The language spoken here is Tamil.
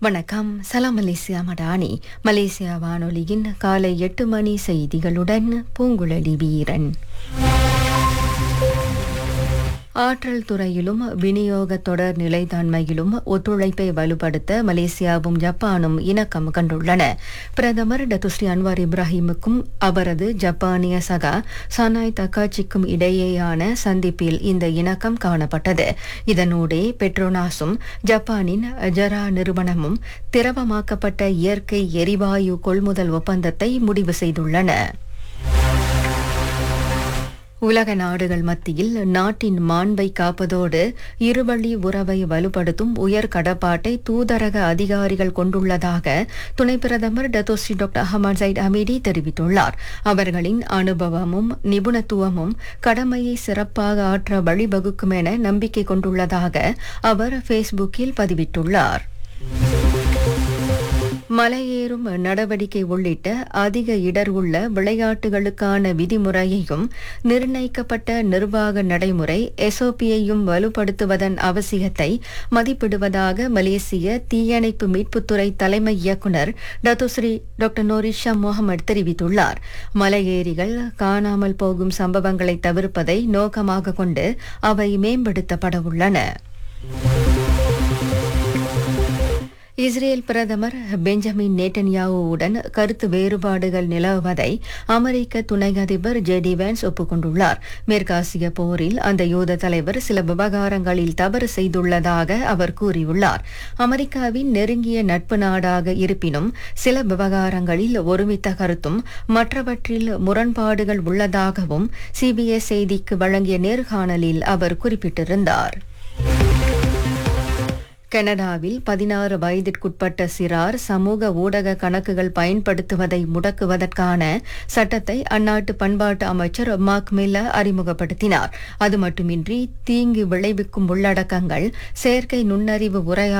வணக்கம் சலாம் மலேசியா மடானி மலேசியா வானொலியின் காலை எட்டு மணி செய்திகளுடன் பூங்குழலி வீரன் ஆற்றல் துறையிலும் விநியோக தொடர் நிலைத்தன்மையிலும் ஒத்துழைப்பை வலுப்படுத்த மலேசியாவும் ஜப்பானும் இணக்கம் கண்டுள்ளன பிரதமர் டத்துஸ்ரீ அன்வார் இப்ராஹிமுக்கும் அவரது ஜப்பானிய சகா சனாய் தக்காச்சிக்கும் இடையேயான சந்திப்பில் இந்த இணக்கம் காணப்பட்டது இதனூடே பெட்ரோனாஸும் ஜப்பானின் ஜரா நிறுவனமும் திரவமாக்கப்பட்ட இயற்கை எரிவாயு கொள்முதல் ஒப்பந்தத்தை முடிவு செய்துள்ளன உலக நாடுகள் மத்தியில் நாட்டின் மாண்பை காப்பதோடு இருவழி உறவை வலுப்படுத்தும் உயர் கடப்பாட்டை தூதரக அதிகாரிகள் கொண்டுள்ளதாக துணை பிரதமர் Dato' Sri doctor Ahmad Zahid Hamidi தெரிவித்துள்ளார் அவர்களின் அனுபவமும் நிபுணத்துவமும் கடமையை சிறப்பாக ஆற்ற வழிவகுக்கும் என நம்பிக்கை கொண்டுள்ளதாக அவர் ஃபேஸ்புக்கில் பதிவிட்டுள்ளார் மலையேறும் நடவடிக்கை உள்ளிட்ட அதிக இடர் உள்ள விளையாட்டுகளுக்கான விதிமுறையையும் நிர்ணயிக்கப்பட்ட நிர்வாக நடைமுறை எஸ்ஓபியையும் வலுப்படுத்துவதன் அவசியத்தை மதிப்பிடுவதாக மலேசிய தீயணைப்பு மீட்புத்துறை தலைமை இயக்குநர் டத்துஸ்ரீ டாக்டர் நோரிஷா முகமது தெரிவித்துள்ளார் மலையேறிகள் காணாமல் போகும் சம்பவங்களை தவிர்ப்பதை நோக்கமாக கொண்டு அவை மேம்படுத்தப்பட உள்ளன இஸ்ரேல் பிரதமர் பெஞ்சமின் நேட்டன்யாவுடன் கருத்து வேறுபாடுகள் நிலவுவதை அமெரிக்க துணை அதிபர் ஜெடி வேன்ஸ் ஒப்புக்கொண்டுள்ளார் மேற்காசிய போரில் அந்த யூத தலைவர் சில விவகாரங்களில் தவறு செய்துள்ளதாக அவர் கூறியுள்ளார் அமெரிக்காவின் நெருங்கிய நட்பு நாடாக இருப்பினும் சில விவகாரங்களில் ஒருமித்த கருத்தும் மற்றவற்றில் முரண்பாடுகள் உள்ளதாகவும் சிபிஎஸ் செய்திக்கு வழங்கிய நேர்காணலில் அவர் குறிப்பிட்டிருந்தார் கனடாவில் பதினாறு வயதிற்குட்பட்ட சிறார் சமூக ஊடக கணக்குகள் பயன்படுத்துவதை முடக்குவதற்கான சட்டத்தை அந்நாட்டு பண்பாட்டு அமைச்சர் மார்க் மில்லர் அறிமுகப்படுத்தினார் அது மட்டுமின்றி தீங்கு விளைவிக்கும் உள்ளடக்கங்கள் செயற்கை நுண்ணறிவு உரையா